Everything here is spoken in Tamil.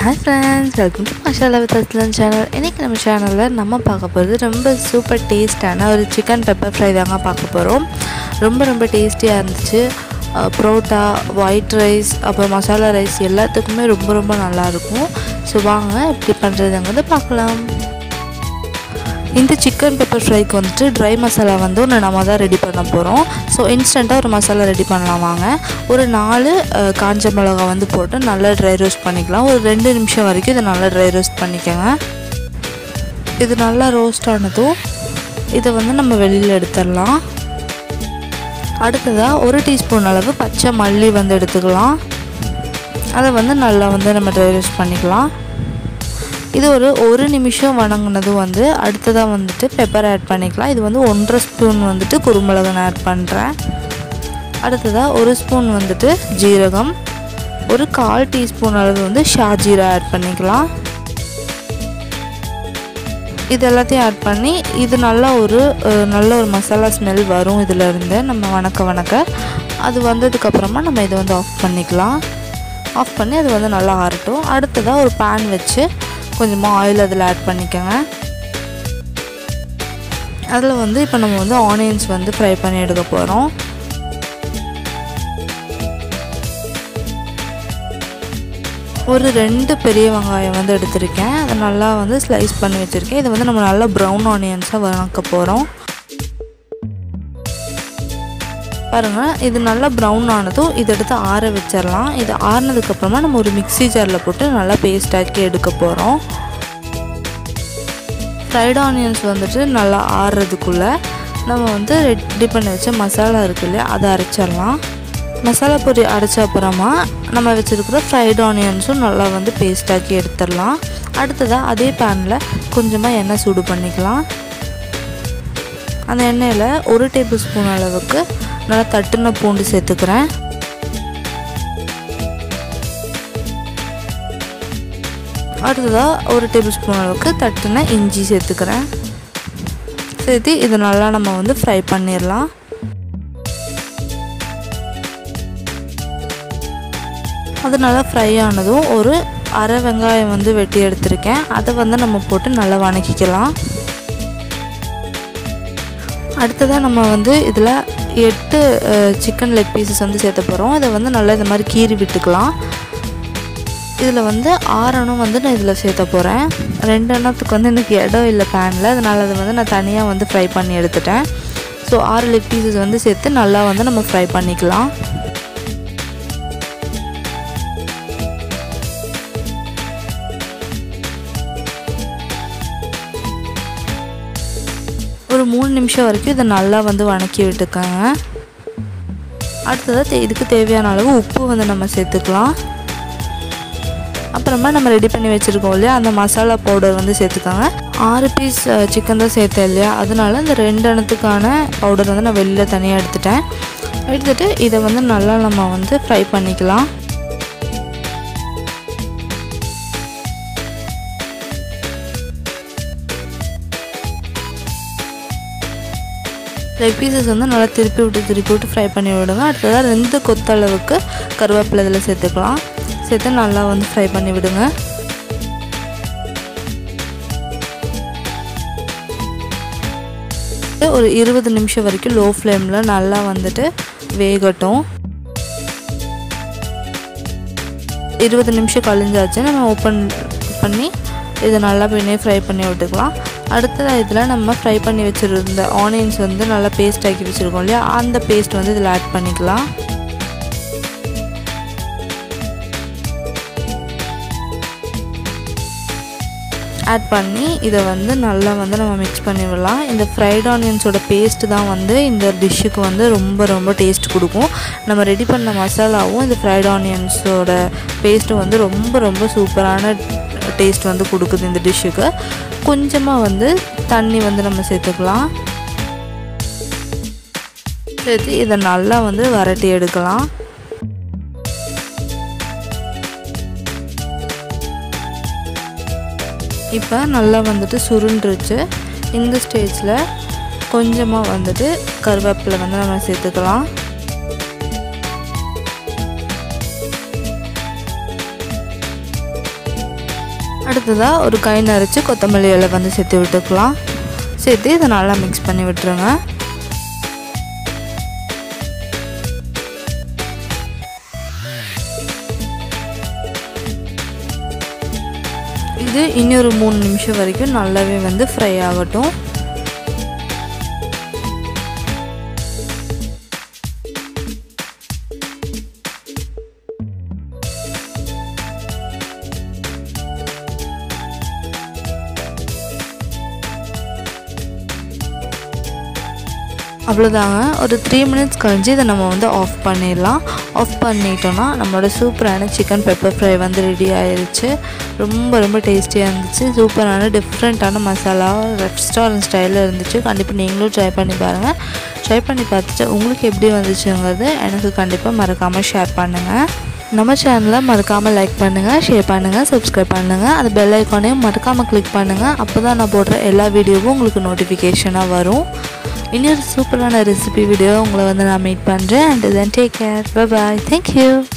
hi friends welcome to masala with Aslan channel இன்றைக்கி நம்ம சேனலில் நம்ம பார்க்க போகிறது ரொம்ப சூப்பர் டேஸ்டான ஒரு சிக்கன் பெப்பர் ஃப்ரை தாங்க பார்க்க போகிறோம் ரொம்ப ரொம்ப டேஸ்டியாக இருந்துச்சு புரோட்டா ஒயிட் ரைஸ் அப்புறம் மசாலா ரைஸ் எல்லாத்துக்குமே ரொம்ப ரொம்ப நல்லாயிருக்கும் ஸோ வாங்க எப்படி பண்ணுறதுங்கிறத பார்க்கலாம் இந்த சிக்கன் பெப்பர் ஃப்ரைக்கு வந்துட்டு ட்ரை மசாலா வந்து ஒன்று நம்ம தான் ரெடி பண்ண போகிறோம் ஸோ இன்ஸ்டண்ட்டாக ஒரு மசாலா ரெடி பண்ணலாம் வாங்க ஒரு நாலு அஹ், காஞ்ச மிளகா வந்து போட்டு நல்லா ட்ரை ரோஸ்ட் பண்ணிக்கலாம் ஒரு ரெண்டு நிமிஷம் வரைக்கும் இதை நல்லா ட்ரை ரோஸ்ட் பண்ணிக்கோங்க இது நல்லா ரோஸ்ட் ஆனதும் இதை வந்து நம்ம வெளியில் எடுத்துடலாம் அடுத்ததாக ஒரு டீஸ்பூன் அளவு பச்சை மல்லி வந்து எடுத்துக்கலாம் அதை வந்து நல்லா வந்து நம்ம ட்ரை ரோஸ்ட் பண்ணிக்கலாம் இது ஒரு ஒரு நிமிஷம் வணங்கினதும் வந்து அடுத்ததாக வந்துட்டு பெப்பர் ஆட் பண்ணிக்கலாம் இது வந்து ஒன்றரை ஸ்பூன் வந்துட்டு குருமிளகு நான் ஆட் பண்ணுறேன் அடுத்ததாக ஒரு ஸ்பூன் வந்துட்டு ஜீரகம் ஒரு கால் டீஸ்பூன் அளவு வந்து ஷாஜீரா ஆட் பண்ணிக்கலாம் இது எல்லாத்தையும் ஆட் பண்ணி இது நல்லா ஒரு அஹ், நல்ல ஒரு மசாலா ஸ்மெல் வரும் இதில் இருந்து நம்ம வணக்க வணக்க அது வந்ததுக்கப்புறமா நம்ம இதை வந்து ஆஃப் பண்ணிக்கலாம் ஆஃப் பண்ணி அது வந்து நல்லா ஆறட்டும் அடுத்ததாக ஒரு பேன் வச்சு கொஞ்சமாக ஆயில் அதில் ஆட் பண்ணிக்கோங்க அதில் வந்து இப்போ நம்ம வந்து ஆனியன்ஸ் வந்து ஃப்ரை பண்ணி எடுக்க போகிறோம் ஒரு ரெண்டு பெரிய வெங்காயம் வந்து எடுத்திருக்கேன் அதை நல்லா வந்து ஸ்லைஸ் பண்ணி வச்சுருக்கேன் இதை வந்து நம்ம நல்லா ப்ரௌன் ஆனியன்ஸாக வதக்க போகிறோம் பாருங்கள் இது நல்லா ப்ரௌன் ஆனதும் இதை எடுத்து ஆற வச்சிடலாம் இது ஆறினதுக்கப்புறமா நம்ம ஒரு மிக்ஸி ஜாரில் போட்டு நல்லா பேஸ்ட் ஆக்கி எடுக்க போகிறோம் ஃப்ரைட் ஆனியன்ஸ் வந்துட்டு நல்லா ஆறுறதுக்குள்ளே நம்ம வந்து ரெடி பண்ணி வச்ச மசாலா இருக்கு இல்லையா அதை அரைச்சிடலாம் மசாலா பொடி அரைச்ச அப்புறமா நம்ம வச்சுருக்கிற ஃப்ரைட் ஆனியன்ஸும் நல்லா வந்து பேஸ்ட் ஆக்கி எடுத்துடலாம் அடுத்ததாக அதே பேனில் கொஞ்சமாக எண்ணெய் சூடு பண்ணிக்கலாம் அந்த எண்ணெயில் ஒரு டேபிள் ஸ்பூன் அளவுக்கு நல்லா தட்டுன பூண்டு சேர்த்துக்கிறேன் அடுத்ததாக ஒரு டேபிள் ஸ்பூன் அளவுக்கு தட்டுன இஞ்சி சேர்த்துக்கிறேன் சேர்த்து இது நல்லா நம்ம வந்து ஃப்ரை பண்ணிடலாம் அது நல்லா ஃப்ரை ஆனதும் ஒரு அரை வெங்காயம் வந்து வெட்டி எடுத்திருக்கேன் அதை வந்து நம்ம போட்டு நல்லா வணக்கிக்கலாம் அடுத்ததாக நம்ம வந்து இதில் எட்டு சிக்கன் லெக் பீசஸ் வந்து சேர்த்த போகிறோம் இதை வந்து நல்லா இந்த மாதிரி கீறி விட்டுக்கலாம் இதில் வந்து ஆறணும் வந்து நான் இதில் சேர்த்த போகிறேன் ரெண்டு எண்ணத்துக்கு வந்து எனக்கு இடம் இல்லை பேனில் அதனால் அதை வந்து நான் தனியாக வந்து ஃப்ரை பண்ணி எடுத்துட்டேன் ஸோ ஆறு லெக் பீசஸ் வந்து சேர்த்து நல்லா வந்து நம்ம ஃப்ரை பண்ணிக்கலாம் ஒரு மூணு நிமிஷம் வரைக்கும் இதை நல்லா வந்து வணக்கி விட்டுக்கோங்க அடுத்ததாக தே இதுக்கு தேவையான அளவு உப்பு வந்து நம்ம சேர்த்துக்கலாம் அப்புறமா நம்ம ரெடி பண்ணி வச்சுருக்கோம் இல்லையா அந்த மசாலா பவுடர் வந்து சேர்த்துக்கோங்க ஆறு பீஸ் சிக்கன் தான் சேர்த்தேன் இல்லையா அதனால இந்த ரெண்டு எண்ணத்துக்கான பவுடர் வந்து நான் வெளியில் தனியாக எடுத்துட்டேன் எடுத்துகிட்டு இதை வந்து நல்லா நம்ம வந்து ஃப்ரை பண்ணிக்கலாம் லெக் பீசஸ் வந்து நல்லா திருப்பி விட்டு திருப்பி விட்டு ஃப்ரை பண்ணி விடுங்க அடுத்ததாக ரெண்டு கொத்தளவுக்கு கருவேப்பிலை இதில் சேர்த்துக்கலாம் சேர்த்து நல்லா வந்து ஃப்ரை பண்ணி விடுங்க ஒரு இருபது நிமிஷம் வரைக்கும் லோ ஃப்ளேமில் நல்லா வந்துட்டு வேகட்டும் இருபது நிமிஷம் கழிஞ்சாச்சு நம்ம ஓப்பன் பண்ணி இதை நல்லா பின்னே ஃப்ரை பண்ணி விட்டுக்கலாம் அடுத்ததாக இதில் நம்ம ஃப்ரை பண்ணி வச்சுருந்த ஆனியன்ஸ் வந்து நல்லா பேஸ்ட் ஆக்கி வச்சுருக்கோம் இல்லையா அந்த பேஸ்ட் வந்து இதில் ஆட் பண்ணிக்கலாம் ஆட் பண்ணி இதை வந்து நல்லா வந்து நம்ம மிக்ஸ் பண்ணி விடலாம் இந்த ஃப்ரைட் ஆனியன்ஸோட பேஸ்ட்டு தான் வந்து இந்த டிஷ்ஷுக்கு வந்து ரொம்ப ரொம்ப டேஸ்ட் கொடுக்கும் நம்ம ரெடி பண்ண மசாலாவும் இந்த ஃப்ரைட் ஆனியன்ஸோட பேஸ்ட்டும் வந்து ரொம்ப ரொம்ப சூப்பரான டேஸ்ட் வந்து கொடுக்குது இந்த டிஷ்ஷுக்கு கொஞ்சமாக வந்து தண்ணி வந்து நம்ம சேர்த்துக்கலாம் சேர்த்து இதை நல்லா வந்து வரட்டி எடுக்கலாம் இப்போ நல்லா வந்துட்டு சுருண்டுருச்சு இந்த ஸ்டேஜில் கொஞ்சமாக வந்துட்டு கருவேப்பிலை வந்து நம்ம சேர்த்துக்கலாம் அடுத்ததாக ஒரு கை நரைச்சி கொத்தமல்லி இலை வந்து சேர்த்து விட்டுக்கலாம் சேர்த்து இதை நல்லா மிக்ஸ் பண்ணி விட்டுருங்க இது இன்னொரு மூணு நிமிஷம் வரைக்கும் நல்லாவே வந்து ஃப்ரை ஆகட்டும் அவ்வளோதாங்க ஒரு த்ரீ மினிட்ஸ் கழிஞ்சு இதை நம்ம வந்து ஆஃப் பண்ணிடலாம் ஆஃப் பண்ணிட்டோன்னா நம்மளோட சூப்பரான சிக்கன் பெப்பர் ஃப்ரை வந்து ரெடி ஆயிருச்சு ரொம்ப ரொம்ப டேஸ்டியாக இருந்துச்சு சூப்பரான டிஃப்ரெண்ட்டான மசாலா ரெஸ்டாரண்ட் ஸ்டைலில் இருந்துச்சு கண்டிப்பாக நீங்களும் ட்ரை பண்ணி பாருங்கள் ட்ரை பண்ணி பார்த்துட்டு உங்களுக்கு எப்படி வந்துச்சுங்கிறது எனக்கு கண்டிப்பாக மறக்காமல் ஷேர் பண்ணுங்கள் நம்ம சேனலை மறக்காமல் லைக் பண்ணுங்கள் ஷேர் பண்ணுங்கள் சப்ஸ்கிரைப் பண்ணுங்கள் அந்த பெல் ஐக்கானையும் மறக்காமல் கிளிக் பண்ணுங்கள் அப்போ தான் நான் போடுற எல்லா வீடியோவும் உங்களுக்கு நோட்டிஃபிகேஷனாக வரும் இன்னொரு சூப்பரான ரெசிபி வீடியோ உங்களை வந்து நான் மீட் பண்ணுறேன் and then take care bye bye thank you